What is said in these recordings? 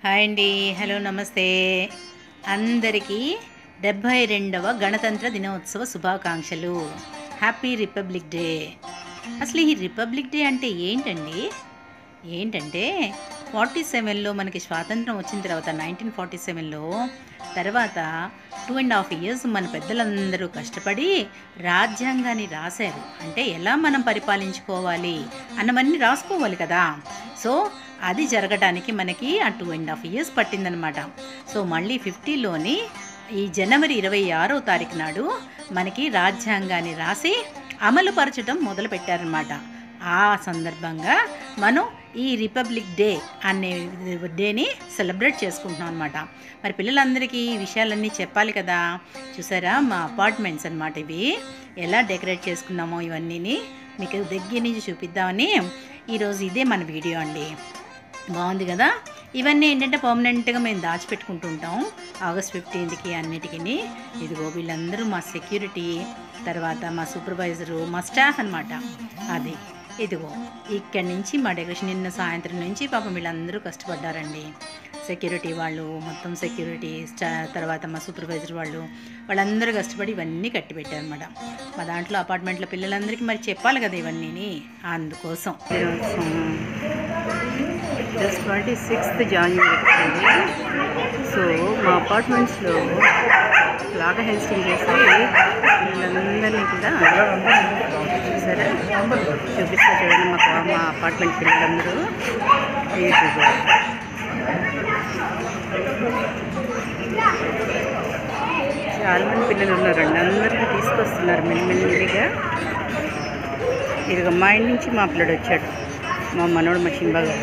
Hi అండి hello నమస్తే అందరికీ డెబ్భై రెండవ గణతంత్ర దినోత్సవ శుభాకాంక్షలు హ్యాపీ రిపబ్లిక్ డే అసలు ఈ రిపబ్లిక్ డే అంటే ఏంటండి ఏంటంటే ఫార్టీ సెవెన్లో మనకి స్వాతంత్రం వచ్చిన తర్వాత నైన్టీన్ ఫార్టీ సెవెన్లో తర్వాత టూ అండ్ హాఫ్ ఇయర్స్ మన పెద్దలందరూ కష్టపడి రాజ్యాంగాన్ని రాశారు అంటే ఎలా మనం పరిపాలించుకోవాలి అన్నవన్నీ రాసుకోవాలి కదా సో అది జరగడానికి మనకి ఆ టూ అండ్ హాఫ్ ఇయర్స్ పట్టిందనమాట సో మళ్ళీ ఫిఫ్టీలోని ఈ జనవరి ఇరవై ఆరో తారీఖు నాడు మనకి రాజ్యాంగాన్ని రాసి అమలుపరచడం మొదలు పెట్టారనమాట ఆ సందర్భంగా మనం ఈ రిపబ్లిక్ డే అనే డేని సెలబ్రేట్ చేసుకుంటున్నాం అనమాట మరి పిల్లలందరికీ ఈ విషయాలన్నీ చెప్పాలి కదా చూసారా మా అపార్ట్మెంట్స్ అనమాట ఇవి ఎలా డెకరేట్ చేసుకున్నామో ఇవన్నీని మీకు దగ్గర నుంచి చూపిద్దామని ఈరోజు ఇదే మన వీడియో అండి బాగుంది కదా ఇవన్నీ ఏంటంటే పర్మనెంట్గా మేము దాచిపెట్టుకుంటూ ఉంటాం ఆగస్ట్ ఫిఫ్టీన్త్కి అన్నిటికీ ఇదిగో వీళ్ళందరూ మా సెక్యూరిటీ తర్వాత మా సూపర్వైజరు మా స్టాఫ్ అనమాట అది ఇదిగో ఇక్కడి నుంచి మా డెకరేషన్ నిన్న సాయంత్రం నుంచి పాపం వీళ్ళందరూ కష్టపడ్డారండి సెక్యూరిటీ వాళ్ళు మొత్తం సెక్యూరిటీ స్టా తర్వాత మా సూపర్వైజర్ వాళ్ళు వాళ్ళందరూ కష్టపడి ఇవన్నీ కట్టి పెట్టారనమాట మా దాంట్లో అపార్ట్మెంట్లో పిల్లలందరికీ మరి చెప్పాలి కదా ఇవన్నీ అందుకోసం just twenty sixth January so మా అపార్ట్మెంట్స్లో లాగా హెల్స్టింగ్ చేసి వీళ్ళందరినీ కూడా చూసారా చూపిస్తా చూడండి మా మా అపార్ట్మెంట్ పిల్లలందరూ ఇదిగో. చాలా మంది పిల్లలు ఉన్నారండి అందరికీ తీసుకొస్తున్నారు మెల్లిమెల్లిగా ఇదిగో మా ఇంటి నుంచి మా పిల్లడు వచ్చాడు మా మనోడు మా సింబాగా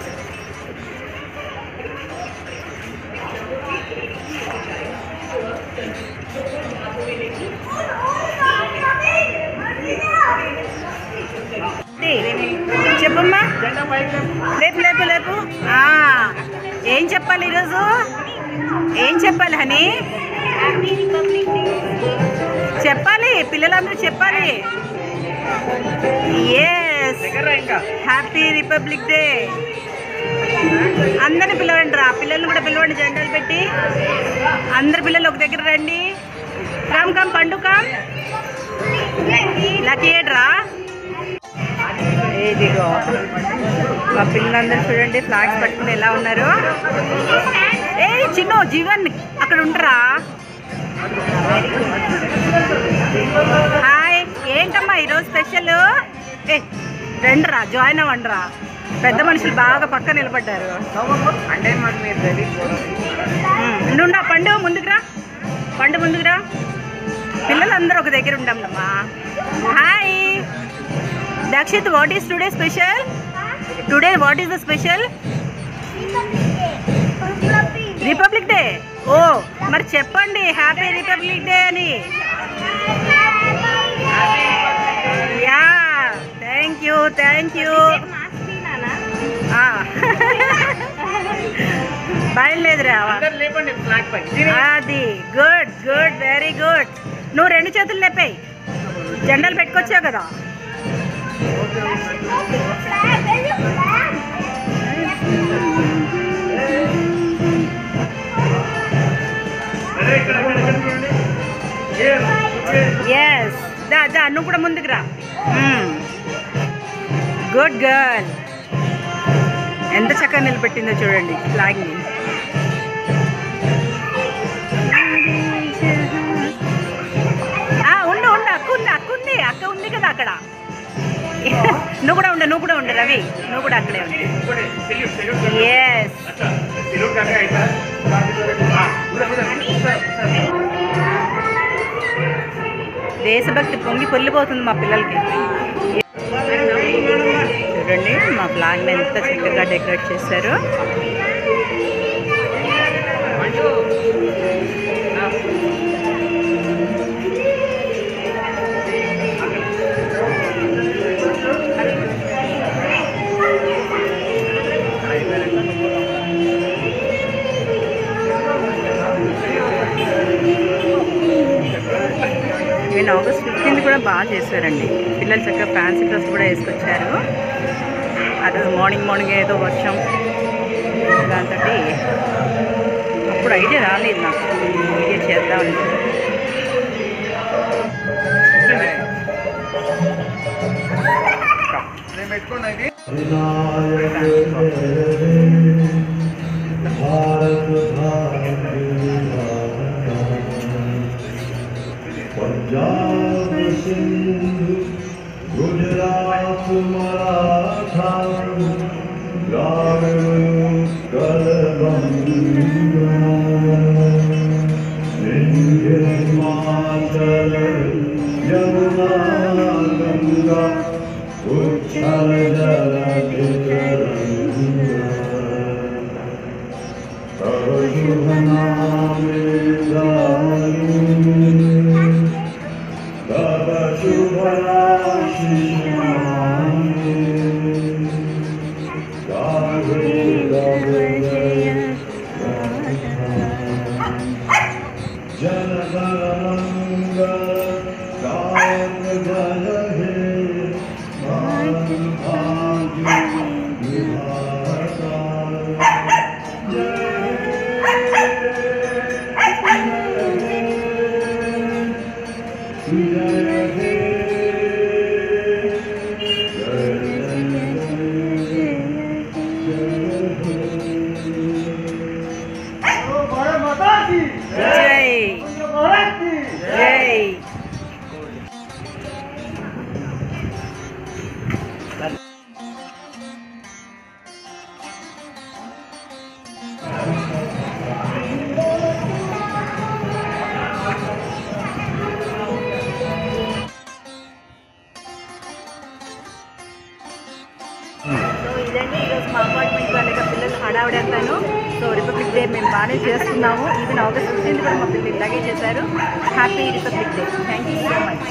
చెప్పమ్మా లేపు లేపు లేపు ఆ, ఏం చెప్పాలి ఈరోజు ఏం చెప్పాలి హనీ చెప్పాలి పిల్లలందరూ చెప్పాలి ఎస్ హ్యాపీ రిపబ్లిక్ డే అందరిని పిలవండి రా పిల్లల్ని కూడా పిలవండి జెండాలు పెట్టి అందరు పిల్లలు ఒక దగ్గర రండి కమ్ కమ్ పండు కమ్ లక్కీ రా ఇదిగో మా పిల్లలందరూ చూడండి ఫ్లాగ్స్ పట్టుకుని ఎలా ఉన్నారు ఏ చిన్న జీవన్ అక్కడ ఉండరా హాయ్ ఏంటమ్మా ఈరోజు స్పెషల్ ఏ రండిరా జాయిన్ అవ్వండిరా పెద్ద మనుషులు బాగా పక్క నిలబడ్డారు అంటే మాకు మీరు తెలియదు ఉమ్, నుండా పండు ముందుకురా పండు ముందుకురా పిల్లలందరూ ఒక దగ్గర ఉండమ్మా hi Dakshit what is today special today what is the special Republic Day ఓ మరి చెప్పండి హ్యాపీ రిపబ్లిక్ డే అని yeah thank you thank you బయలుదేరా అందరు లేపండి ఫ్లాగ్ పై అది గుడ్ గుడ్ వెరీ గుడ్ నువ్వు రెండు చేతులు లేపాయి జెండాలు పెట్టుకొచ్చావు కదా ఎస్ దా దా నువ్వు కూడా ముందుకు రా గుడ్ గర్ల్ ఎంత చక్కగా నిలబెట్టిందో చూడండి ఫ్లాగ్ని ఆ, ఉండు ఉండు అక్క ఉంది అక్క ఉంది అక్క ఉంది కదా అక్కడ నువ్వు కూడా ఉండు నువ్వు కూడా ఉండు రవి నువ్వు కూడా అక్కడే ఉండు ఎస్ దేశభక్తి పొంగి పొల్లిపోతుంది మా పిల్లలకి చూడండి మా ఫ్లాగ్ని ఎంత చక్కగా డెకరేట్ చేశారు నేను ఆగస్ట్ ఫిఫ్టీన్త్ కూడా బాగా చేశారండి పిల్లలు చక్కగా ఫ్యాన్సీ డ్రెస్ కూడా వేసుకొచ్చారు ఆ రోజు మార్నింగ్ మార్నింగ్ ఏదో వర్షం దాంతో ఐడియా రాలేదు నాకు ఈ వీడియో చేద్దామని నేను పెట్టుకున్నా ఇది पंजाब सिंधु गुजरात मराठा द्राविड़ कलबंगा सिंध हिमाचल यमुना गंगा उच्छल जल तरंगा तव शुभ नामे गायूं, तव शुभ आशीष मांगे। गावे तव जय जन गण मंगल गायक जय हे भारत भाग्य विधाता జై జై సో ఇదండి ఈరోజు మా అపార్ట్మెంట్ వాళ్ళగా పిల్లలు హడావిడి అంతాను సో రిపబ్లిక్ డే మేము బాగానే చేస్తున్నాము ఈవెన్ ఆగస్ట్ ఫిఫ్టీన్త్ కూడా మా పిల్లలు ఇలాగే చేశారు happy Republic Day thank you so much